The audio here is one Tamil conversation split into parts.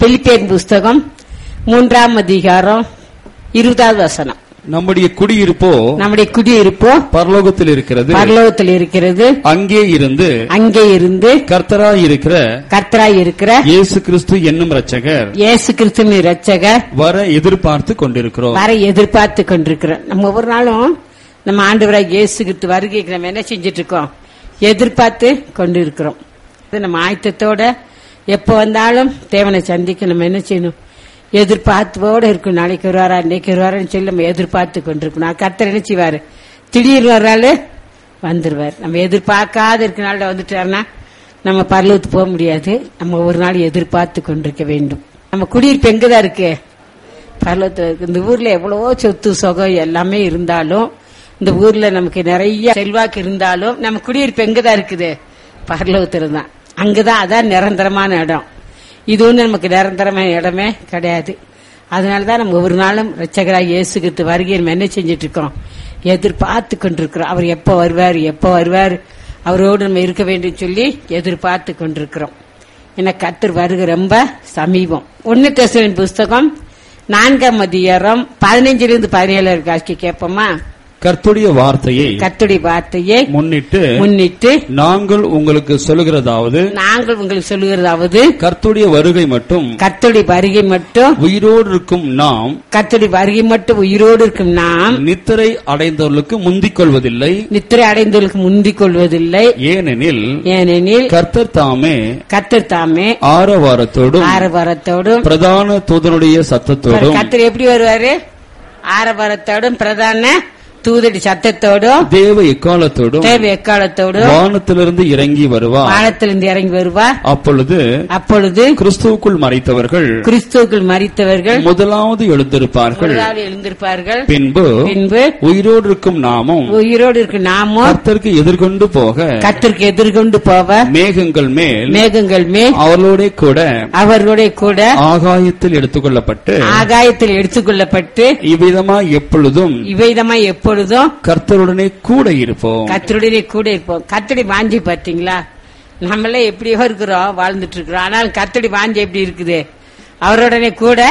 பிலிப்பியன் புஸ்தகம் மூன்றாம் அதிகாரம் இருபதாவது வசனம் நம்முடைய குடியிருப்போ நம்முடைய குடியிருப்போ பரலோகத்தில் இருக்கிறது பரலோகத்தில் இருக்கிறது அங்கே இருந்து அங்கே இருந்து கர்த்தராய் இருக்கிற கர்த்தராய் இருக்கிற இயேசு கிறிஸ்து என்னும் இரட்சகர் இயேசு கிறிஸ்துவின் இரட்சகர் வர எதிர்பார்த்து கொண்டிருக்கிறோம் வர எதிர்பார்த்து கொண்டிருக்கிறோம் நம்ம ஒவ்வொரு நாளும் நம்ம ஆண்டவராக இயேசு கிறிஸ்து வருகைக்கு நம்ம என்ன செஞ்சுட்டு இருக்கோம் எதிர்பார்த்து கொண்டிருக்கிறோம் இது நம்ம ஆயத்தத்தோட எப்போ வந்தாலும் தேவனை சந்திக்க நம்ம என்ன செய்யணும் எதிர்பார்ப்போட இருக்கணும் நாளைக்கு வருவாரா இன்னைக்கு வருவாரான்னு சொல்லி நம்ம எதிர்பார்த்து கொண்டிருக்கணும் கர்த்தர் என்ன செய்வாரு திடீர் வர்றாரு வந்துருவார் நம்ம எதிர்பார்க்காத இருக்க நாள்ல வந்துட்டாருன்னா நம்ம பரலோகத்துக்கு போக முடியாது நம்ம ஒரு நாள் எதிர்பார்த்து கொண்டிருக்க வேண்டும் நம்ம குடியிருப்பு எங்கதான் இருக்கு பரலோகத்துல இருக்கு இந்த ஊர்ல எவ்வளவோ சொத்து சுகம் எல்லாமே இருந்தாலும் இந்த ஊர்ல நமக்கு நிறைய செல்வாக்கு இருந்தாலும் நம்ம குடியிருப்பு எங்கதான் இருக்குது பரலோகத்துல தான் அங்கதான் அதான் நிரந்தரமான இடம் இது ஒண்ணு நமக்கு நிரந்தரமான இடமே கிடையாது அதனாலதான் நம்ம ஒவ்வொரு நாளும் ரச்சகராக இயேசுகிட்டு வருகை நம்ம என்ன செஞ்சிட்டு இருக்கோம் எதிர்பார்த்து கொண்டிருக்கிறோம் அவர் எப்ப வருவார் எப்ப வருவார் அவரோடு நம்ம இருக்க வேண்டும் சொல்லி எதிர்பார்த்து கொண்டிருக்கிறோம் ஏன்னா கத்தர் வருகை ரொம்ப சமீபம் ஒன்னு தெசலின் புஸ்தகம் நான்காம் அதிகாரம் பதினஞ்சிலிருந்து பதினேழு காட்சி கேட்போமா கர்த்துடைய வார்த்தையை கத்துடைய வார்த்தையை முன்னிட்டு முன்னிட்டு நாங்கள் உங்களுக்கு சொல்லுகிறதாவது நாங்கள் உங்களுக்கு சொல்லுகிறதாவது கர்த்துடைய வருகை மட்டும் கத்துடைய வருகை மட்டும் உயிரோடு இருக்கும் நாம் கத்துடைய வருகை மட்டும் உயிரோடு இருக்கும் நாம் நித்திரை அடைந்தவர்களுக்கு முந்திக் கொள்வதில்லை நித்திரை அடைந்தவர்களுக்கு முந்திக் கொள்வதில்லை ஏனெனில் ஏனெனில் கர்த்தர் தாமே கத்தர் தாமே ஆரவாரத்தோடும் ஆரவாரத்தோடும் பிரதான தூதனுடைய சத்தத்தோடும் கத்தர் எப்படி வருவாரு ஆரவாரத்தோடும் பிரதான தூதடி சத்தத்தோடும் தேவ எக்காலத்தோடும் தேவ எக்காலத்தோடும் வானத்திலிருந்து இறங்கி வருவார் வானத்திலிருந்து இறங்கி வருவார் அப்பொழுது அப்பொழுது கிறிஸ்துவுக்குள் மறைத்தவர்கள் கிறிஸ்துவுக்குள் மறித்தவர்கள் முதலாவது எழுந்திருப்பார்கள் முதலாவது எழுந்திருப்பார்கள் பின்பு பின்பு உயிரோடு இருக்கும் நாமும் உயிரோடு இருக்கு நாமும் கர்த்தருக்கு எதிர்கொண்டு போக கத்திற்கு எதிர்கொண்டு போவ மேகங்கள் மேல் மேகங்கள் மேல் அவர்களோட கூட அவர்களுடைய கூட ஆகாயத்தில் எடுத்துக்கொள்ளப்பட்டு ஆகாயத்தில் எடுத்துக்கொள்ளப்பட்டு இவ்விதமா எப்பொழுதும் இவ்விதமா எப்பொழுதும் கர்த்தருடனே கூட இருப்போம் கத்தருடனே கூட இருப்போம் கத்தடி வாஞ்சி பாத்தீங்களா நம்மளே எப்படியோ இருக்கிறோம் வாழ்ந்துட்டு இருக்கிறோம் ஆனால் கத்தடி வாஞ்சி எப்படி இருக்குது அவருடனே கூட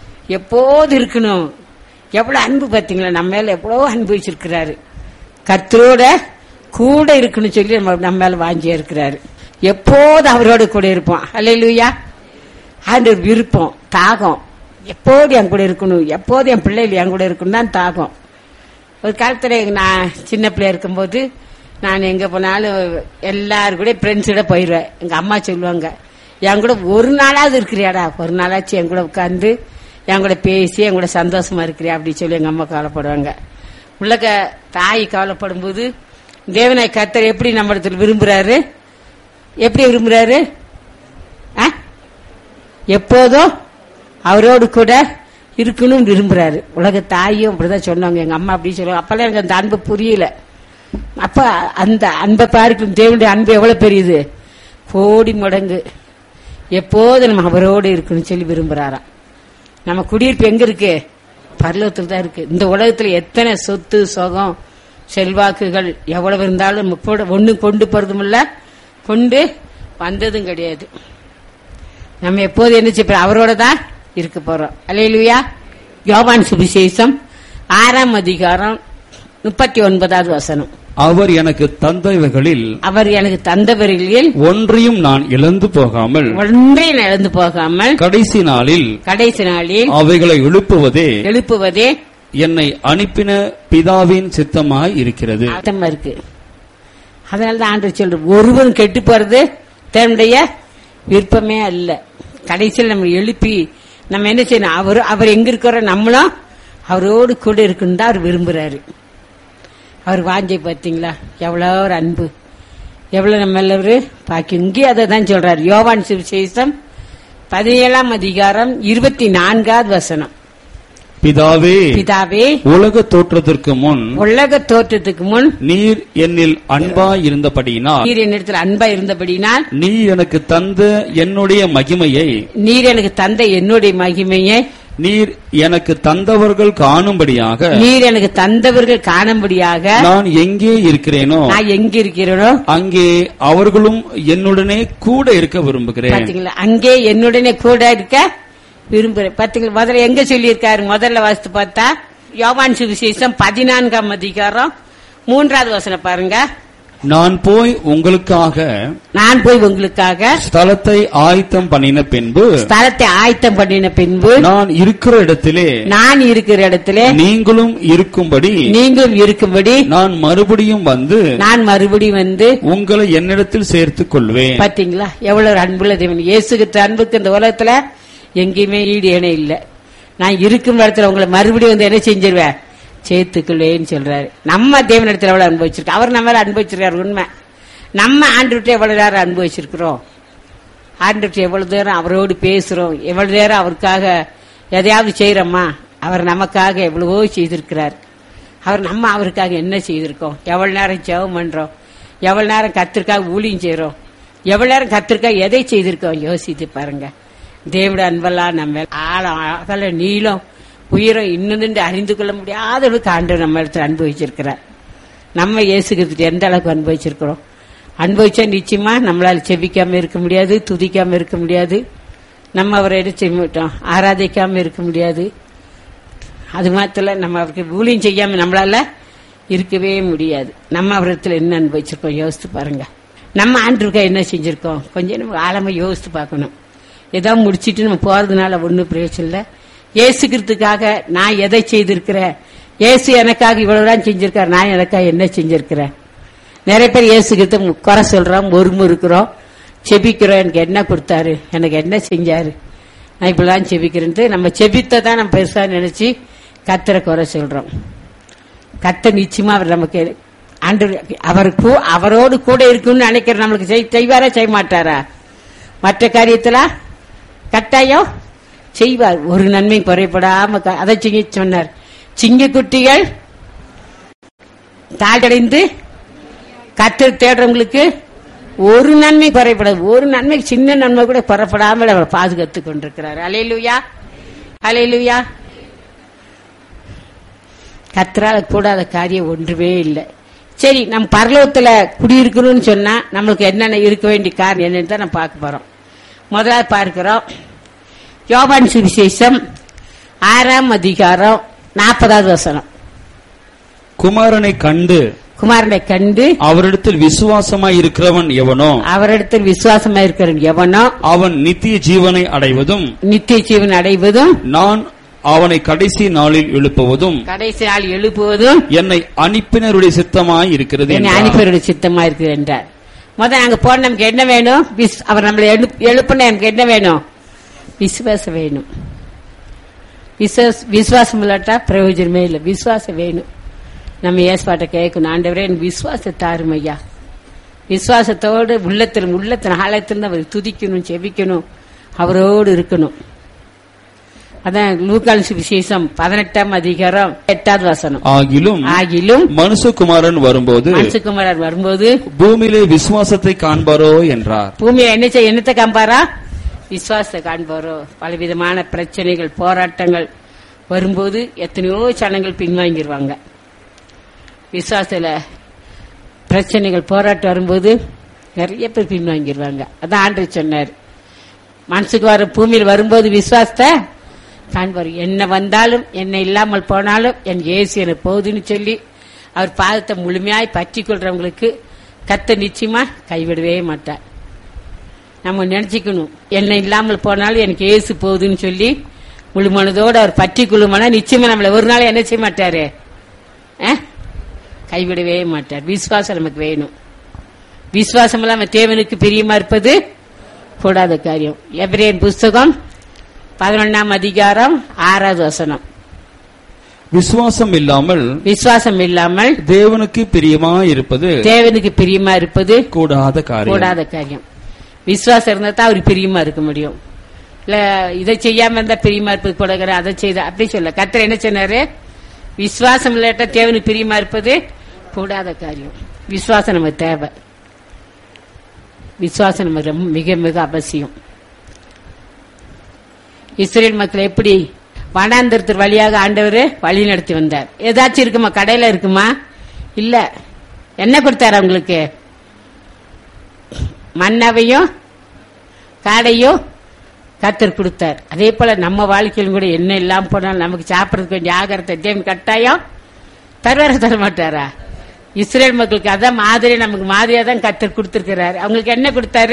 எப்போது இருக்கணும் எவ்வளவு அன்பு பாத்தீங்களா நம்ம மேல எவ்வளவு அன்பு வச்சிருக்கிறாரு கத்தரோட கூட இருக்கணும் சொல்லி நம்ம நம்ம மேல வாஞ்சியா இருக்கிறாரு எப்போது அவரோட கூட இருப்போம் அல்லையா ஆண்டு விருப்பம் தாகம் எப்போது என் கூட இருக்கணும் எப்போது என் பிள்ளைகள் என் கூட இருக்கணும் தான் தாகம் ஒரு காலத்துல நான் சின்ன பிள்ளையா இருக்கும்போது நான் எங்க போனாலும் எல்லாரும் கூட ஃப்ரெண்ட்ஸோட போயிடுவேன் எங்க அம்மா சொல்லுவாங்க என் கூட ஒரு நாளாவது இருக்கிறியாடா ஒரு நாளாச்சும் என் கூட உட்காந்து என் கூட பேசி என் கூட சந்தோஷமா இருக்கிறியா அப்படி சொல்லி எங்க அம்மா கவலைப்படுவாங்க உள்ளக தாய் கவலைப்படும் போது தேவனை கத்தர் எப்படி நம்மிடத்தில் விரும்புறாரு எப்படி விரும்புறாரு ஆ? எப்போதும் அவரோடு கூட இருக்கணும் விரும்புறாரு உலக தாயும் அப்படிதான் சொன்னாங்க எங்க அம்மா அப்படி சொல்லுவாங்க அப்பெல்லாம் எனக்கு அந்த அன்பு புரியல அப்ப அந்த அன்பை பார்க்கும் தேவனுடைய அன்பு எவ்வளவு பெரியது கோடி மடங்கு எப்போது நம்ம அவரோடு இருக்கணும் சொல்லி விரும்புறாராம் நம்ம குடியிருப்பு எங்க இருக்கு பரலோகத்தில் தான் இருக்கு இந்த உலகத்துல எத்தனை சொத்து சுகம் செல்வாக்குகள் எவ்வளவு இருந்தாலும் நம்ம கூட ஒண்ணு கொண்டு போறதும் இல்ல கொண்டு வந்ததும் கிடையாது நம்ம எப்போது என்ன செய்ய அவரோட தான் இருக்க போறோம் அல்லையா யோவான் சுவிசேஷம் ஆறாம் அதிகாரம் முப்பத்தி ஒன்பதாவது வசனம் அவர் எனக்கு தந்தவைகளில் அவர் எனக்கு தந்தவர்களில் ஒன்றையும் நான் இழந்து போகாமல் ஒன்றே நடந்து போகாமல் கடைசி நாளில் கடைசி நாளில் அவைகளை எழுப்புவதே எழுப்புவதே என்னை அனுப்பின பிதாவின் சித்தமாய் இருக்கிறது அர்த்தமா இருக்கு அதனாலதான் ஆண்டு சொல்ற ஒருவன் கெட்டு போறது தன்னுடைய விருப்பமே அல்ல கடைசியில் நம்ம எழுப்பி நம்ம என்ன செய்யணும் அவர் அவர் எங்க இருக்கிறோம் நம்மளும் அவரோடு கூட இருக்குன்னு தான் அவர் விரும்புறாரு அவர் வாஞ்சை பார்த்தீங்களா எவ்வளோ ஒரு அன்பு எவ்வளவு நம்ம எல்லாரும் பாக்கி இங்கே அதை தான் சொல்றாரு யோவான் சுவிசேஷம் பதினேழாம் அதிகாரம் இருபத்தி நான்காவது வசனம் பிதாவே பிதாவே உலக தோற்றத்திற்கு முன் உலக தோற்றத்துக்கு முன் நீர் என்னில் அன்பாய் இருந்தபடியினால் நீர் என்னிடத்தில் அன்பா இருந்தபடினால் நீ எனக்கு தந்த என்னுடைய மகிமையை நீர் எனக்கு தந்த என்னுடைய மகிமையை நீர் எனக்கு தந்தவர்கள் காணும்படியாக நீர் எனக்கு தந்தவர்கள் காணும்படியாக நான் எங்கே இருக்கிறேனோ நான் எங்க இருக்கிறேனோ அங்கே அவர்களும் என்னுடனே கூட இருக்க விரும்புகிறேன் பாத்தீங்களா அங்கே என்னுடனே கூட இருக்க விரும்புறேன் பாத்தீங்களா முதல்ல எங்க சொல்லியிருக்காரு முதல்ல வாசித்து பார்த்தா யோவான் சுவிசேஷம் பதினான்காம் அதிகாரம் மூன்றாவது வசனம் பாருங்க நான் போய் உங்களுக்காக நான் போய் உங்களுக்காக ஸ்தலத்தை ஆயத்தம் பண்ணின பின்பு ஸ்தலத்தை ஆயத்தம் பண்ணின பின்பு நான் இருக்கிற இடத்திலே நான் இருக்கிற இடத்துல நீங்களும் இருக்கும்படி நீங்களும் இருக்கும்படி நான் மறுபடியும் வந்து நான் மறுபடியும் வந்து உங்களை என்னிடத்தில் சேர்த்துக் கொள்வேன் பாத்தீங்களா எவ்வளவு ஒரு அன்புள்ள தேவன் இயேசுக்கு அன்புக்கு இந்த உலகத்துல எங்கேயுமே ஈடு இணை இல்ல நான் இருக்கும் இடத்துல உங்களை மறுபடியும் வந்து என்ன செஞ்சிருவேன் சேர்த்துக்கொள்வேன்னு சொல்றாரு நம்ம தேவன் இடத்துல எவ்வளவு அன்பு வச்சிருக்கோம் அவர் நம்ம மேல அன்பு வச்சிருக்காரு உண்மை நம்ம ஆண்டுகிட்ட எவ்வளவு நேரம் அன்பு வச்சிருக்கிறோம் ஆண்டுகிட்ட எவ்வளவு நேரம் அவரோடு பேசுறோம் எவ்வளவு நேரம் அவருக்காக எதையாவது செய்யறோமா அவர் நமக்காக எவ்வளவோ செய்திருக்கிறார் அவர் நம்ம அவருக்காக என்ன செய்திருக்கோம் எவ்வளவு நேரம் ஜெபம் பண்றோம் எவ்வளவு நேரம் கத்திற்காக ஊழியம் செய்றோம் எவ்வளவு நேரம் கத்திற்காக எதை செய்திருக்கோம் யோசித்து பாருங்க தேவட அன்பெல்லாம் நம்ம ஆழம் அகல நீளம் உயிரம் இன்னும் அறிந்து கொள்ள முடியாத அளவுக்கு ஆண்டவர் நம்ம இடத்துல அனுபவிச்சிருக்கிறார் நம்ம இயேசுகிறது எந்த அளவுக்கு அனுபவிச்சிருக்கிறோம் அனுபவிச்சா நிச்சயமா நம்மளால செபிக்காம இருக்க முடியாது துதிக்காம இருக்க முடியாது நம்ம அவரை என்ன செய்ய மாட்டோம் ஆராதிக்காம இருக்க முடியாது அது மாத்திர நம்ம அவருக்கு ஊழியம் செய்யாம நம்மளால இருக்கவே முடியாது நம்ம அவரத்துல என்ன அனுபவிச்சிருக்கோம் யோசித்து பாருங்க நம்ம ஆண்டுக்கா என்ன செஞ்சிருக்கோம் கொஞ்சம் நம்ம ஆழமா யோசித்து பார்க்கணும் ஏதோ முடிச்சிட்டு நம்ம போறதுனால ஒன்றும் பிரயோஜனம் இல்லை ஏசுக்கிறதுக்காக நான் எதை செய்திருக்கிறேன் ஏசு எனக்காக இவ்வளவுதான் செஞ்சிருக்காரு நான் எனக்காக என்ன செஞ்சிருக்கிறேன் நிறைய பேர் இயேசுகிட்ட குறை சொல்றோம் ஒருமு இருக்கிறோம் செபிக்கிறோம் எனக்கு என்ன கொடுத்தாரு எனக்கு என்ன செஞ்சாரு நான் இப்படிதான் செபிக்கிறேன்ட்டு நம்ம செபித்த தான் நம்ம பெருசா நினைச்சு கத்தரை குறை சொல்றோம் கத்த நிச்சயமா அவர் நமக்கு ஆண்டு அவருக்கு அவரோடு கூட இருக்கும்னு நினைக்கிற நம்மளுக்கு செய்- செய்வாரா செய்ய மாட்டாரா மற்ற காரியத்துல கட்டாயம் செய்வார் ஒரு நன்மை குறைபடாம க- அதை செய்ய சொன்னார் சிங்க குட்டிகள் தாழ்டைந்து கத்து தேடுறவங்களுக்கு ஒரு நன்மை குறைபடாது ஒரு நன்மை சின்ன நன்மை கூட குறைபடாமல் அவர் பாதுகாத்துக் கொண்டிருக்கிறார் அலையிலுயா அலையிலுயா கத்தரால கூடாத காரியம் ஒன்றுமே இல்லை சரி நம்ம பரலோகத்துல குடியிருக்கணும்னு சொன்னா நம்மளுக்கு என்னென்ன இருக்க வேண்டிய காரணம் என்னன்னு தான் நம்ம பார்க்க போறோம் முதலாவது பார்க்கிறோம் யோபான் சுவிசேஷம் ஆறாம் அதிகாரம் நாற்பதாவது வசனம் குமாரனை கண்டு குமாரனை கண்டு அவரிடத்தில் விசுவாசமாய் இருக்கிறவன் எவனோ அவரிடத்தில் விசுவாசமா இருக்கிற எவனோ அவன் நித்திய ஜீவனை அடைவதும் நித்திய ஜீவன் அடைவதும் நான் அவனை கடைசி நாளில் எழுப்புவதும் கடைசி நாள் எழுப்புவதும் என்னை அனுப்பினருடைய சித்தமாய் இருக்கிறது என்னை என்றார். அனுப்பியருடைய சித்தமா இருக்குது என்றார் முதல் அங்க போன நமக்கு என்ன வேணும் விஸ்- அவர் நம்மளை எழுப்- எழுப்புன எனக்கு என்ன வேணும் விசுவாசம் வேணும் விசுவாஸ்- விசுவாசம் இல்லாட்டா பிரயோஜனமே இல்லை விசுவாசம் வேணும் நம்ம ஏற்பாட்டை கேட்கணும் ஆண்டவரே எனக்கு விசுவாசத்தை தாரும் ஐயா விசுவாசத்தோடு உள்ளத்தில் உள்ளத்தின் ஆழத்திலிருந்து அவர் துதிக்கணும் செபிக்கணும் அவரோடு இருக்கணும் அதான் லூக்கால் விசேஷம் பதினெட்டாம் அதிகாரம் எட்டாவது வசனம் ஆகிலும் ஆகிலும் மனுஷகுமாரன் வரும்போது மனசுக்குமாரர் வரும்போது பூமியிலே விசுவாசத்தை காண்பாரோ என்றார் பூமியில என்ன செய்ய என்னத்தை காண்பாரா விசுவாசத்தை காண்பாரோ பலவிதமான பிரச்சனைகள் போராட்டங்கள் வரும்போது எத்தனையோ சனங்கள் பின்வாங்கிடுவாங்க விசுவாசத்துல பிரச்சனைகள் போராட்டம் வரும்போது நிறைய பேர் பின்வாங்கிடுவாங்க அதான் ஆண்டு சொன்னார் மனசுக்கு வர பூமியில் வரும்போது விசுவாசத்தை காண்பார் என்ன வந்தாலும் என்ன இல்லாமல் போனாலும் என் இயேசு எனக்கு போகுதுன்னு சொல்லி அவர் பாதத்தை முழுமையாய் பற்றி கொள்றவங்களுக்கு கத்த நிச்சயமா கைவிடவே மாட்டார் நம்ம நினைச்சுக்கணும் என்ன இல்லாமல் போனாலும் எனக்கு இயேசு போகுதுன்னு சொல்லி முழு மனதோடு அவர் பற்றி கொள்ளுமானா நிச்சயமா நம்மளை ஒரு நாள் என்ன செய்ய மாட்டாரு ஆ? கைவிடவே மாட்டார் விசுவாசம் நமக்கு வேணும் விசுவாசம் இல்லாம தேவனுக்கு பிரியமா இருப்பது கூடாத காரியம் எபிரேன் புஸ்தகம் பதினொன்னாம் அதிகாரம் ஆறாவது வசனம் விசுவாசம் இல்லாமல் விசுவாசம் இல்லாமல் தேவனுக்கு பிரியமா இருப்பது தேவனுக்கு பிரியமா இருப்பது கூடாத காரியம் கூடாத காரியம் விசுவாசம் இருந்தா தான் அவருக்கு பிரியமா இருக்க முடியும் இல்ல இதை செய்யாம இருந்தா பிரியமா இருப்பது கூட அதை செய்த அப்படி சொல்ல கத்தர் என்ன சொன்னாரு விசுவாசம் இல்லாட்ட தேவனுக்கு பிரியமா இருப்பது கூடாத காரியம் விசுவாசம் நமக்கு தேவை விசுவாசம் நமக்கு ரொம்ப மிக மிக அவசியம் இஸ்ரேல் மக்கள் எப்படி வனாந்தரத்து வழியாக ஆண்டவர் வழி நடத்தி வந்தார் ஏதாச்சும் இருக்குமா கடையில இருக்குமா இல்ல என்ன கொடுத்தாரு அவங்களுக்கு மன்னவையும் காடையும் கத்தர் கொடுத்தார் அதே போல நம்ம வாழ்க்கையிலும் கூட என்ன இல்லாம போனாலும் நமக்கு சாப்பிடறதுக்கு வேண்டிய ஆகாரத்தை தேவன் கட்டாயம் தருவார தர மாட்டாரா இஸ்ரேல் மக்களுக்கு அதான் மாதிரி நமக்கு மாதிரியா தான் கத்தர் கொடுத்திருக்கிறாரு அவங்களுக்கு என்ன கொடுத்தாரு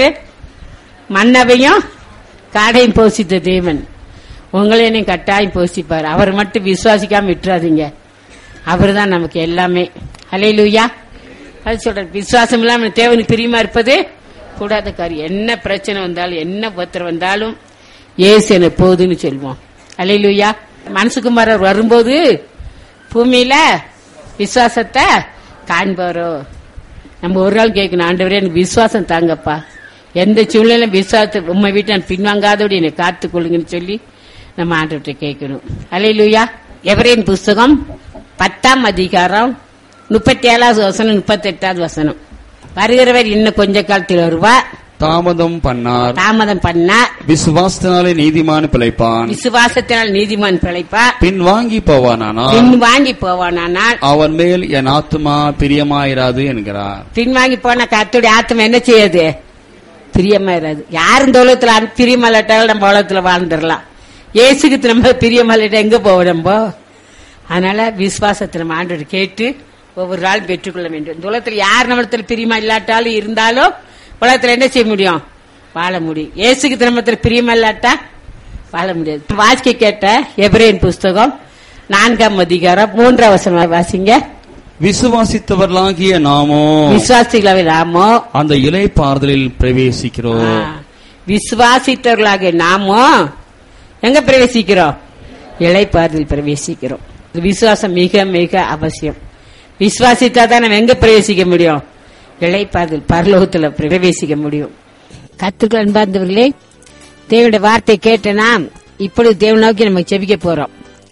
மன்னவையும் காடையும் போசித்த தேவன் உங்களையும் கட்டாயம் போசிப்பார் அவர் மட்டும் விசுவாசிக்காம விட்டுறாதீங்க அவர் தான் நமக்கு எல்லாமே அலையிலுயா அது சொல்ற விசுவாசம் இல்லாம தேவனுக்கு பிரியமா இருப்பது கூடாத காரியம் என்ன பிரச்சனை வந்தாலும் என்ன பத்திரம் வந்தாலும் ஏசு என போகுதுன்னு சொல்லுவோம் அலையிலுயா மனசுக்குமாரர் வரும்போது பூமியில விசுவாசத்தை காண்பாரோ நம்ம ஒரு நாள் கேட்கணும் ஆண்டவரே எனக்கு விசுவாசம் தாங்கப்பா எந்த சூழ்நிலையிலும் விசுவாசத்தை உண்மை வீட்டை நான் பின்வாங்காதோடு என்னை காத்துக் கொள்ளுங்கன்னு சொல்லி நம்ம ஆண்டவர்கிட்ட கேட்கணும் அலையிலுயா எவரேன் புஸ்தகம் பத்தாம் அதிகாரம் முப்பத்தி ஏழாவது வசனம் முப்பத்தி எட்டாவது வசனம் வருகிறவர் இன்னும் கொஞ்ச காலத்தில் வருவா தாமதம் பண்ணார் தாமதம் பண்ணா விசுவாசத்தினாலே நீதிமான் பிழைப்பான் விசுவாசத்தினால் நீதிமான் பிழைப்பா பின் வாங்கி போவானானால் பின் வாங்கி போவானால் அவன் மேல் என் ஆத்துமா பிரியமாயிராது என்கிறார் பின் வாங்கி போனா கத்துடைய ஆத்மா என்ன செய்யாது பிரியமா இராது யாரும் இந்த உலகத்துல அந்த பிரியமா இல்லாட்டாலும் நம்ம உலகத்துல வாழ்ந்துடலாம் ஏசுக்கு நம்ம பிரியமா இல்லாட்டா எங்க போவோம் நம்ம அதனால விசுவாசத்தை நம்ம ஆண்டவர் கேட்டு ஒவ்வொரு நாள் பெற்றுக்கொள்ள வேண்டும் இந்த உலகத்துல யார் நம்மளத்துல பிரியமா இல்லாட்டாலும் இருந்தாலும் உலகத்துல என்ன செய்ய முடியும் வாழ முடியும் ஏசுக்கு திருமணத்துல பிரியமா இல்லாட்டா வாழ முடியாது வாசிக்க கேட்ட எப்ரேன் புஸ்தகம் நான்காம் அதிகாரம் மூன்றாம் வசனம் வாசிங்க விசுவாசித்தவர்களாகிய நாமோ விசுவாசிகளாவே நாமோ அந்த இலைப்பாறுதலில் பிரவேசிக்கிறோம் ஆ, விசுவாசித்தவர்களாக நாமோ எங்க பிரவேசிக்கிறோம் இளைப்பாறுதல் பிரவேசிக்கிறோம் இது விசுவாசம் மிக மிக அவசியம் விசுவாசித்தா தான் நம்ம எங்க பிரவேசிக்க முடியும் இளைப்பாறுதல் பரலோகத்துல பிரவேசிக்க முடியும் கத்துக்கள் அன்பார்ந்தவர்களே தேவனுடைய வார்த்தை கேட்டனா இப்பொழுது தேவன் நோக்கி நம்ம செபிக்க போறோம்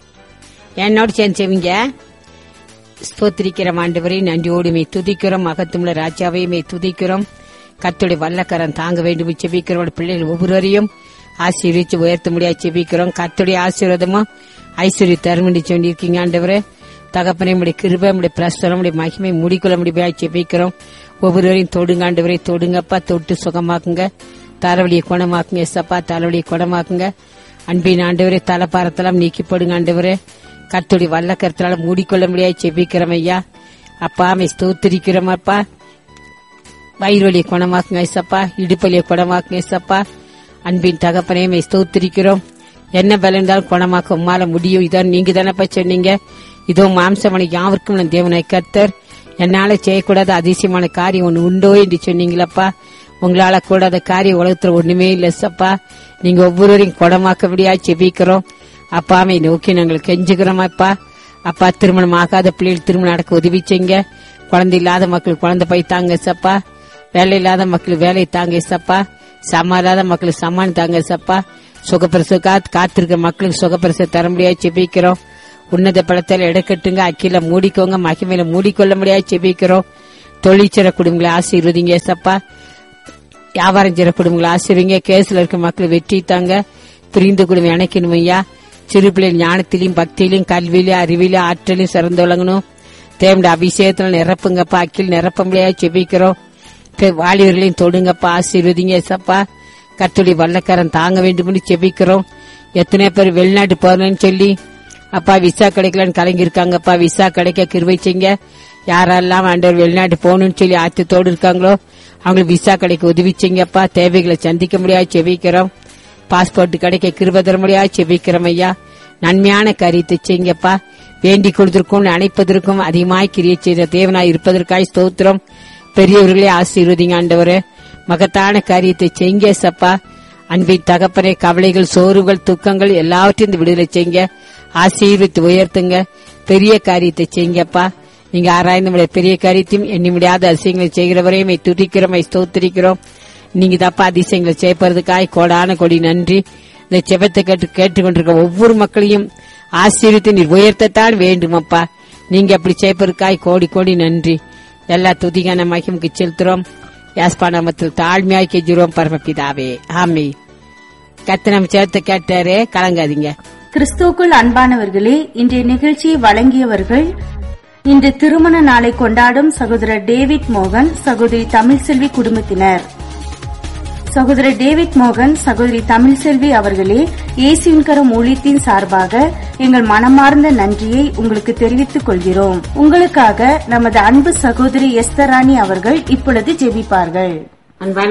என்னோட சேர்ந்து செவிங்க ஸ்தோத்திரிக்கிறோம் ஆண்டவரை நன்றியோடு மே துதிக்கிறோம் மகத்துமுள்ள ராஜாவை மே துதிக்கிறோம் கத்துடைய வல்லக்கரம் தாங்க வேண்டும் செபிக்கிறோம் பிள்ளைகள் ஒவ்வொருவரையும் ஆசீர்வதிச்சு உயர்த்த முடியாது செபிக்கிறோம் கத்துடைய ஆசீர்வாதமும் ஐஸ்வர்ய தருமண்டி சொல்லியிருக்கீங்க ஆண்டவரே தகப்பனை உடைய கிருபை உடைய பிரஸ்தரம் உடைய மகிமை முடிக்கொள்ள முடியாது செபிக்கிறோம் ஒவ்வொருவரையும் தொடுங்க ஆண்டவரை தொடுங்கப்பா தொட்டு சுகமாக்குங்க தலைவலியை குணமாக்குங்க எஸ்அப்பா தலைவலியை குணமாக்குங்க அன்பின் ஆண்டவரே தலைப்பாரத்தெல்லாம் நீக்கி போடுங்க ஆண்டவரே கத்துடைய வல்ல கருத்தால மூடிக்கொள்ள முடியாது செபிக்கிறோம் ஐயா அப்பா மை ஸ்தோத்திரிக்கிறோம் அப்பா வயிறு வலியை குணமாக்குங்க ஐசப்பா இடுப்பலியை குணமாக்குங்க ஐசப்பா அன்பின் தகப்பனே மை ஸ்தோத்திரிக்கிறோம் என்ன பலம் இருந்தாலும் குணமாக்க உம்மால முடியும் இதான் நீங்க தானப்பா சொன்னீங்க இதோ மாம்சமனை யாவருக்கும் நான் தேவனை கர்த்தர் என்னால செய்யக்கூடாத அதிசயமான காரியம் ஒன்று உண்டோ என்று சொன்னீங்களப்பா உங்களால கூடாத காரியம் உலகத்துல ஒண்ணுமே இல்ல சப்பா நீங்க ஒவ்வொருவரையும் குணமாக்க முடியாது செபிக்கிறோம் அப்பாமை நோக்கி நாங்கள் கெஞ்சுக்கிறோம் அப்பா அப்பா திருமணம் ஆகாத பிள்ளைகள் திருமணம் நடக்க உதவி செய்யுங்க குழந்தை இல்லாத மக்கள் குழந்தை போய் தாங்க சப்பா வேலை இல்லாத மக்கள் வேலை தாங்க சப்பா சம்மா இல்லாத மக்களுக்கு சம்மான் தாங்க சப்பா சுகப்பிரசு காத்து காத்திருக்க மக்களுக்கு சுகப்பிரசு தர முடியாது செபிக்கிறோம் உன்னத படத்தில் எடுக்கட்டுங்க அக்கில மூடிக்கோங்க மகிமையில மூடிக்கொள்ள முடியாது செபிக்கிறோம் தொழிற்சிற குடும்பங்களை ஆசீர்வதிங்க சப்பா வியாபாரம் செய்யற குடும்பங்களை ஆசிரியங்க கேஸ்ல இருக்க மக்கள் வெற்றி தாங்க பிரிந்து குடும்பம் இணைக்கணும் ஐயா சிறு பிள்ளைகள் ஞானத்திலையும் பக்தியிலையும் கல்வியிலும் அறிவிலும் ஆற்றலையும் சிறந்து விளங்கணும் தேவனுடைய அபிஷேகத்துல நிரப்புங்கப்பா அக்கில் நிரப்ப முடியாது செபிக்கிறோம் கே- வாலிபர்களையும் தொடுங்கப்பா ஆசீர்வதிங்க சப்பா கத்துடைய வல்லக்காரன் தாங்க வேண்டும்னு செபிக்கிறோம் எத்தனை பேர் வெளிநாட்டு போறேன்னு சொல்லி அப்பா விசா கிடைக்கலன்னு கலங்கிருக்காங்கப்பா விசா கிடைக்க கிருவை செய்யுங்க யாரெல்லாம் ஆண்டவர் வெளிநாட்டு போகணும்னு சொல்லி ஆத்தத்தோடு இருக்காங்களோ அவங்களுக்கு விசா கிடைக்க உதவி செய்யுங்கப்பா தேவைகளை சந்திக்க முடியாது செபிக்கிறோம் பாஸ்போர்ட் கிடைக்க கிருப தர முடியாது செபிக்கிறோம் ஐயா நன்மையான காரியத்தை செய்யுங்கப்பா வேண்டிக் கொள்வதற்கும் அணைப்பதற்கும் அதிகமாய் கிரியை செய்த தேவனாய் இருப்பதற்காய் ஸ்தோத்திரம் பெரியவர்களே ஆசீர்வதிங்க ஆண்டவரே மகத்தான காரியத்தை செய்யுங்க சப்பா அன்பின் தகப்பனே கவலைகள் சோர்வுகள் துக்கங்கள் எல்லாவற்றையும் இந்த விடுதலை செய்யுங்க ஆசீர்வித்து உயர்த்துங்க பெரிய காரியத்தை செய்யுங்கப்பா நீங்க ஆராய்ந்து முடிய பெரிய காரியத்தையும் எண்ணி முடியாத அதிசயங்களை செய்கிறவரையும் மை துதிக்கிறோம் மை ஸ்தோத்திரிக்கிறோம் நீங்க தப்பா அதிசயங்களை செய்யப்படுறதுக்காய் கோடான கொடி நன்றி இந்த செபத்தை கேட்டு கேட்டுக்கொண்டிருக்க ஒவ்வொரு மக்களையும் ஆசீர்வித்து நீர் உயர்த்தத்தான் வேண்டுமப்பா நீங்க அப்படி செய்ப்பதற்காய் கோடி கோடி நன்றி எல்லா துதிகான மகிமுக்கு செலுத்துறோம் யாஸ்பா நாமத்தில் தாழ்மையாய் கெஞ்சுறோம் பரமபிதாவே ஆமே கத்து நம்ம சேர்த்து கேட்டாரு கலங்காதீங்க கிறிஸ்துவுக்குள் அன்பானவர்களே இன்றைய நிகழ்ச்சியை வழங்கியவர்கள் இன்று திருமண நாளை கொண்டாடும் சகோதரர் டேவிட் மோகன் சகோதரி தமிழ்செல்வி குடும்பத்தினர் சகோதரர் டேவிட் மோகன் சகோதரி தமிழ்செல்வி அவர்களே இயேசுவின் கரம் ஊழியத்தின் சார்பாக எங்கள் மனமார்ந்த நன்றியை உங்களுக்கு தெரிவித்துக் கொள்கிறோம் உங்களுக்காக நமது அன்பு சகோதரி எஸ்தர் ராணி அவர்கள் இப்பொழுது ஜெபிப்பார்கள் அன்பான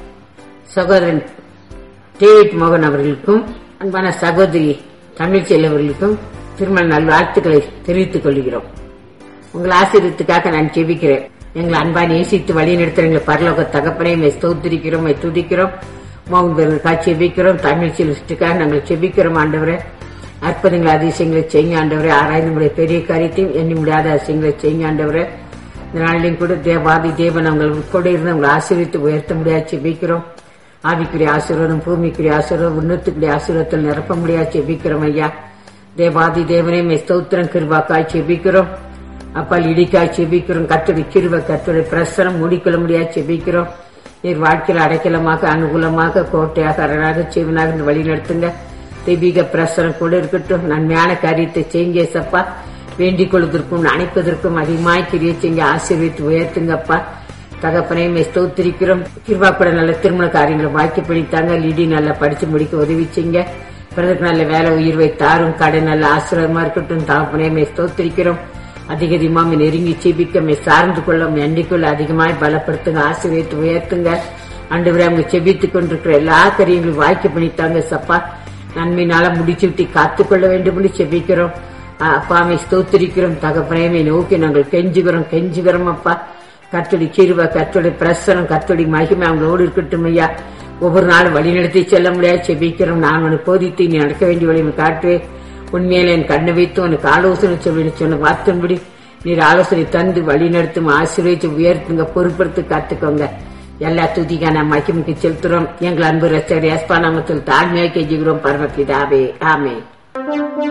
சகோதரன் டேவிட் மோகன் அவர்களுக்கும் அன்பான சகோதரி தமிழ்ச்செல்வி அவர்களுக்கும் திருமண நல்வாழ்த்துக்களை தெரிவித்துக் கொள்கிறோம் உங்கள் ஆசீர்வத்துக்காக நான் ஜெபிக்கிறேன் எங்களை அன்பா நேசித்து வழி நடத்துற எங்களை பரலோக தகப்பனை மை ஸ்தோத்திரிக்கிறோம் மை துதிக்கிறோம் மோகன் பெருக்காக செபிக்கிறோம் தமிழ் செல்வத்துக்காக நாங்கள் செபிக்கிறோம் ஆண்டவரே அற்புதங்கள் அதிசயங்களை செய்யுங்க ஆண்டவரே ஆராய்ந்து முடிய பெரிய காரியத்தையும் எண்ணி முடியாத அதிசயங்களை செய்யுங்க ஆண்டவரே இந்த நாளிலையும் கூட தேவாதி தேவன் அவங்கள் கூட இருந்து உங்களை ஆசீர்வித்து உயர்த்த முடியாது செபிக்கிறோம் ஆவிக்குரிய ஆசீர்வாதம் பூமிக்குரிய ஆசீர்வாதம் உன்னத்துக்குரிய ஆசீர்வாதத்தில் நிரப்ப முடியாது செபிக்கிறோம் ஐயா தேவாதி தேவனே மே ஸ்தோத்திரம் கிருபாக்காய் செபிக்கிறோம் அப்பால் இடிக்காய் செபிக்கிறோம் கத்துடைய கிருப கத்துடைய பிரசனம் மூடிக்கொள்ள முடியாது செபிக்கிறோம் நீர் வாழ்க்கையில் அடைக்கலமாக அனுகூலமாக கோட்டையாக அரணாக செவனாக இருந்து வழி நடத்துங்க தெய்வீக பிரசனம் கூட இருக்கட்டும் நன்மையான காரியத்தை செய்யுங்க சப்பா வேண்டிக் கொள்வதற்கும் அணைப்பதற்கும் அதிகமாய் கிரியை செய்ய ஆசீர்வித்து உயர்த்துங்கப்பா தகப்பனையும் ஸ்தோத்திரிக்கிறோம் கிருபா கூட நல்ல திருமண காரியங்களை வாக்கி பிடித்தாங்க லிடி நல்லா படிச்சு முடிக்க உதவி செய்யுங்க பிறகு நல்ல வேலை உயிர்வை தாரும் கடை நல்ல ஆசீர்வாதமா இருக்கட்டும் தகப்பனையும் ஸ்தோத்திரிக்கிறோம் அதிக அதிகமாக நெருங்கி செபிக்க மே சார்ந்து கொள்ள எண்ணிக்கொள்ள அதிகமாய் பலப்படுத்துங்க ஆசீர்வித்து உயர்த்துங்க அன்று அவங்க செபித்துக் கொண்டிருக்கிற எல்லா காரியங்களும் வாய்க்கு பண்ணித்தாங்க சப்பா நன்மையினால முடிச்சு விட்டு காத்துக்கொள்ள வேண்டும் என்று செபிக்கிறோம் அப்பாமை ஸ்தோத்திரிக்கிறோம் தகப்பனையுமே நோக்கி நாங்கள் கெஞ்சுகிறோம் கெஞ்சுகிறோம் அப்பா கத்தோடி கிருப கத்தோடி பிரசனம் கத்தோடி மகிமை அவங்களோடு இருக்கட்டும் ஐயா ஒவ்வொரு நாளும் வழி நடத்தி செல்ல முடியாது செபிக்கிறோம் நான் உனக்கு போதித்து நீ நடக்க வேண்டிய வழி காட்டுவேன் உண்மையில என் கண்ணை வைத்து உனக்கு ஆலோசனை சொல்லி சொன்ன வார்த்தைன்படி நீர் ஆலோசனை தந்து வழி நடத்தும் ஆசீர்வதித்து உயர்த்துங்க பொறுப்படுத்தி காத்துக்கோங்க எல்லா துதிக்கான மகிமைக்கு செலுத்துறோம் எங்கள் அன்பு ரச்சர் எஸ்பா நாமத்தில் தாழ்மையாக கெஞ்சுகிறோம் பரமபிதாவே ஆமே